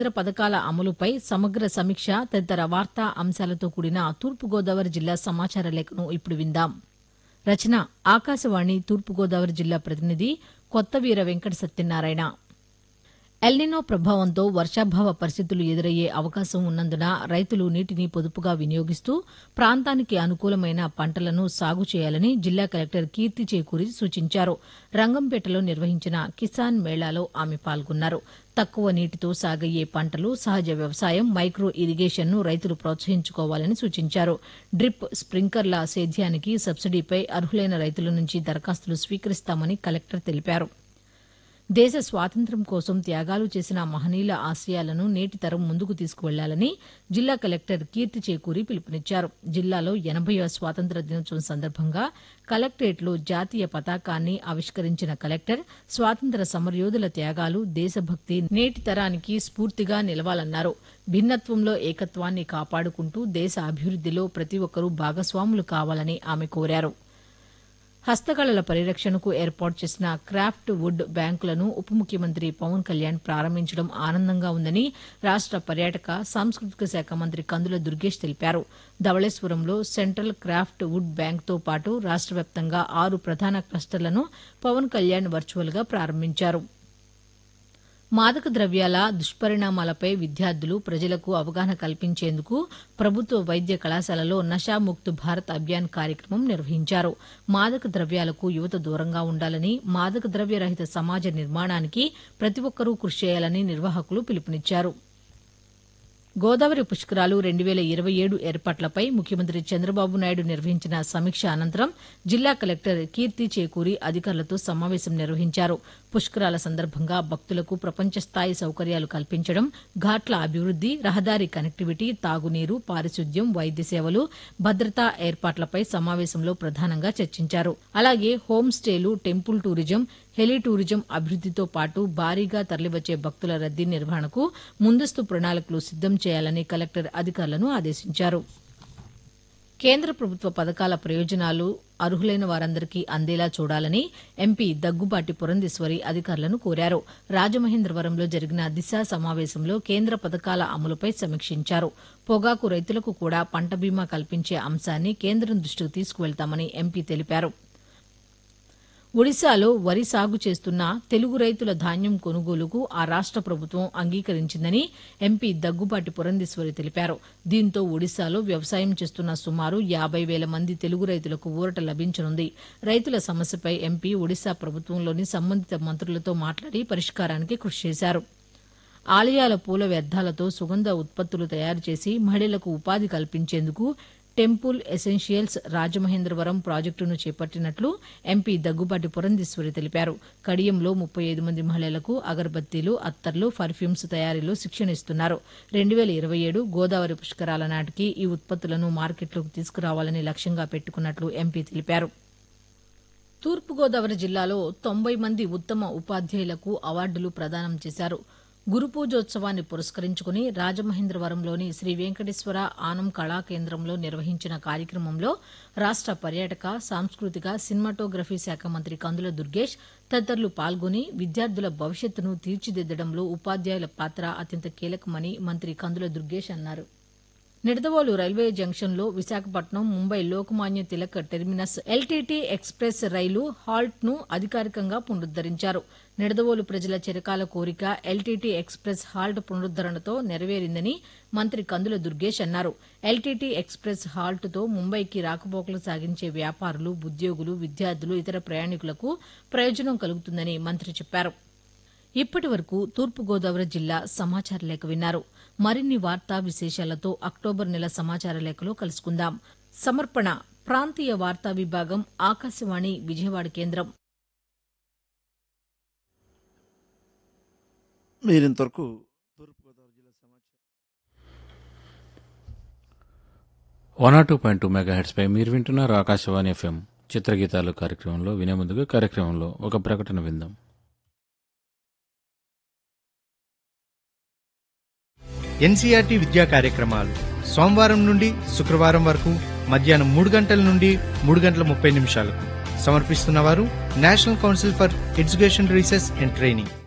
కేంద్ర పథకాల అమలుపై సమగ్ర సమీక్ష తదితర వార్తా అంశాలతో కూడిన తూర్పుగోదావరి జిల్లా సమాచార లేఖను ఇప్పుడు విందాం రచన ఆకాశవాణి తూర్పుగోదావరి జిల్లా ప్రతినిధి కొత్తవీర వెంకట సత్యనారాయణ ఎల్నినో ప్రభావంతో వర్షాభావ పరిస్థితులు ఎదురయ్యే అవకాశం ఉన్నందున రైతులు నీటిని పొదుపుగా వినియోగిస్తూ ప్రాంతానికి అనుకూలమైన పంటలను సాగు చేయాలని జిల్లా కలెక్టర్ కీర్తి చేకూరి సూచించారు రంగంపేటలో నిర్వహించిన కిసాన్ మేళాలో ఆమె పాల్గొన్నారు తక్కువ నీటితో సాగయ్యే పంటలు సహజ వ్యవసాయం మైక్రో ఇరిగేషన్ను రైతులు ప్రోత్సహించుకోవాలని సూచించారు డ్రిప్ స్ప్రింకర్ల సేద్యానికి సబ్సిడీపై అర్హులైన రైతుల నుంచి దరఖాస్తులు స్వీకరిస్తామని కలెక్టర్ తెలిపారు దేశ స్వాతంత్ర్యం కోసం త్యాగాలు చేసిన మహనీయుల ఆశయాలను నేటి తరం ముందుకు తీసుకువెళ్లాలని జిల్లా కలెక్టర్ కీర్తి చేకూరి పిలుపునిచ్చారు జిల్లాలో ఎనభైవ స్వాతంత్ర దినోత్సవం సందర్భంగా కలెక్టరేట్లో జాతీయ పతాకాన్ని ఆవిష్కరించిన కలెక్టర్ స్వాతంత్ర సమరయోధుల త్యాగాలు దేశభక్తి నేటి తరానికి స్ఫూర్తిగా నిలవాలన్నారు భిన్నత్వంలో ఏకత్వాన్ని కాపాడుకుంటూ దేశ అభివృద్దిలో ప్రతి ఒక్కరూ భాగస్వాములు కావాలని ఆమె కోరారు హస్తకళల పరిరక్షణకు ఏర్పాటు చేసిన క్రాఫ్ట్ వుడ్ బ్యాంకులను ఉప ముఖ్యమంత్రి పవన్ కళ్యాణ్ ప్రారంభించడం ఆనందంగా ఉందని రాష్ట పర్యాటక సాంస్కృతిక శాఖ మంత్రి కందుల దుర్గేష్ తెలిపారు ధవళేశ్వరంలో సెంట్రల్ క్రాఫ్ట్ వుడ్ బ్యాంక్తో పాటు రాష్ట వ్యాప్తంగా ఆరు ప్రధాన క్లస్టర్లను పవన్ కళ్యాణ్ వర్చువల్ గా ప్రారంభించారు మాదక ద్రవ్యాల దుష్పరిణామాలపై విద్యార్థులు ప్రజలకు అవగాహన కల్పించేందుకు ప్రభుత్వ వైద్య కళాశాలలో నషాముక్త్ భారత్ అభియాన్ కార్యక్రమం నిర్వహించారు మాదక ద్రవ్యాలకు యువత దూరంగా ఉండాలని మాదక ద్రవ్య రహిత సమాజ నిర్మాణానికి ప్రతి ఒక్కరూ కృషి చేయాలని నిర్వాహకులు పిలుపునిచ్చారు గోదావరి పుష్కరాలు రెండు వేల ఇరవై ఏడు ఏర్పాట్లపై ముఖ్యమంత్రి చంద్రబాబు నాయుడు నిర్వహించిన సమీక్ష అనంతరం జిల్లా కలెక్టర్ కీర్తి చేకూరి అధికారులతో సమావేశం నిర్వహించారు పుష్కరాల సందర్భంగా భక్తులకు ప్రపంచ స్థాయి సౌకర్యాలు కల్పించడం ఘాట్ల అభివృద్ది రహదారి కనెక్టివిటీ తాగునీరు పారిశుద్ధ్యం వైద్య సేవలు భద్రతా ఏర్పాట్లపై సమావేశంలో ప్రధానంగా చర్చించారు అలాగే హోం స్టేలు టెంపుల్ టూరిజం హెలి టూరిజం అభివృద్దితో పాటు భారీగా తరలివచ్చే భక్తుల రద్దీ నిర్వహణకు ముందస్తు ప్రణాళికలు సిద్దం చేయాలని కలెక్టర్ అధికారులను ఆదేశించారు కేంద్ర ప్రభుత్వ పథకాల ప్రయోజనాలు అర్హులైన వారందరికీ అందేలా చూడాలని ఎంపీ దగ్గుబాటి పురంధేశ్వరి అధికారులను కోరారు రాజమహేంద్రవరంలో జరిగిన దిశ సమావేశంలో కేంద్ర పథకాల అమలుపై సమీక్షించారు పొగాకు రైతులకు కూడా పంట బీమా కల్పించే అంశాన్ని కేంద్రం దృష్టికి తీసుకువెళ్తామని ఎంపీ తెలిపారు ఒడిశాలో వరి సాగు చేస్తున్న తెలుగు రైతుల ధాన్యం కొనుగోలుకు ఆ రాష్ట ప్రభుత్వం అంగీకరించిందని ఎంపీ దగ్గుబాటి పురంధేశ్వరి తెలిపారు దీంతో ఒడిశాలో వ్యవసాయం చేస్తున్న సుమారు యాబై వేల మంది తెలుగు రైతులకు ఊరట లభించనుంది రైతుల సమస్యపై ఎంపీ ఒడిశా ప్రభుత్వంలోని సంబంధిత మంత్రులతో మాట్లాడి పరిష్కారానికి కృషి చేశారు ఆలయాల పూల వ్యర్థాలతో సుగంధ ఉత్పత్తులు తయారు చేసి మహిళలకు ఉపాధి కల్పించేందుకు టెంపుల్ ఎసెన్షియల్స్ రాజమహేంద్రవరం ప్రాజెక్టును చేపట్టినట్లు ఎంపీ దగ్గుబాటి పురంధేశ్వరి తెలిపారు కడియంలో ముప్పై ఐదు మంది మహిళలకు అగరబత్తీలు అత్తర్లు పర్ఫ్యూమ్స్ తయారీలో శిక్షణ ఇస్తున్నారు రెండు వేల ఇరవై ఏడు గోదావరి పుష్కరాల నాటికి ఈ ఉత్పత్తులను మార్కెట్లోకి తీసుకురావాలని లక్ష్యంగా పెట్టుకున్నట్లు ఎంపీ తెలిపారు తూర్పుగోదావరి జిల్లాలో తొంభై మంది ఉత్తమ ఉపాధ్యాయులకు అవార్డులు ప్రదానం చేశారు గురు పూజోత్సవాన్ని పురస్కరించుకుని రాజమహేంద్రవరంలోని శ్రీ వెంకటేశ్వర ఆనం కళా కేంద్రంలో నిర్వహించిన కార్యక్రమంలో రాష్ట పర్యాటక సాంస్కృతిక సినిమాటోగ్రఫీ శాఖ మంత్రి కందుల దుర్గేష్ తదితరులు పాల్గొని విద్యార్థుల భవిష్యత్తును తీర్చిదిద్దడంలో ఉపాధ్యాయుల పాత్ర అత్యంత కీలకమని మంత్రి కందుల దుర్గేష్ అన్నారు నిడదవోలు రైల్వే జంక్షన్లో Visakhapatnam Mumbai Lokmanya Tilak terminus LTT express రైలు హాల్ట్ ను అధికారికంగా పునరుద్దరించారు నిడదవోలు ప్రజల చిరకాల కోరిక ఎల్టీటీ ఎక్స్ప్రెస్ హాల్ట్ పునరుద్దరణతో నెరవేరిందని మంత్రి కందుల దుర్గేష్ అన్నారు ఎల్టీటీ ఎక్స్ప్రెస్ హాల్ట్తో ముంబైకి రాకపోకలు సాగించే వ్యాపారులు ఉద్యోగులు విద్యార్థులు ఇతర ప్రయాణికులకు ప్రయోజనం కలుగుతుందని మంత్రి చెప్పారు ఇప్పటి వరకు తూర్పుగోదావరి జిల్లా సమాచార లేఖ విన్నారు మరిన్ని వార్తా విశేషాలతో అక్టోబర్ నెల సమాచార లేఖలో కలుసుకుందాం సమర్పణ ప్రాంతీయ వార్తా విభాగం ఆకాశవాణి విజయవాడ కేంద్రం మీరింతవరకు తూర్పుగోదావరి జిల్లా సమాచారం one R two point two mega హెడ్స్పై మీరు వింటున్నారు ఆకాశవాణి ఎఫ్ఎం చిత్రగీతాలు కార్యక్రమంలో వినే ముందుగా కార్యక్రమంలో ఒక ప్రకటన విందాం ఎన్సీఆర్టీ విద్యా కార్యక్రమాలు సోమవారం నుండి శుక్రవారం వరకు మధ్యాహ్నం మూడు గంటల నుండి మూడు గంటల ముప్పై నిమిషాలకు సమర్పిస్తున్నవారు national council for education research and training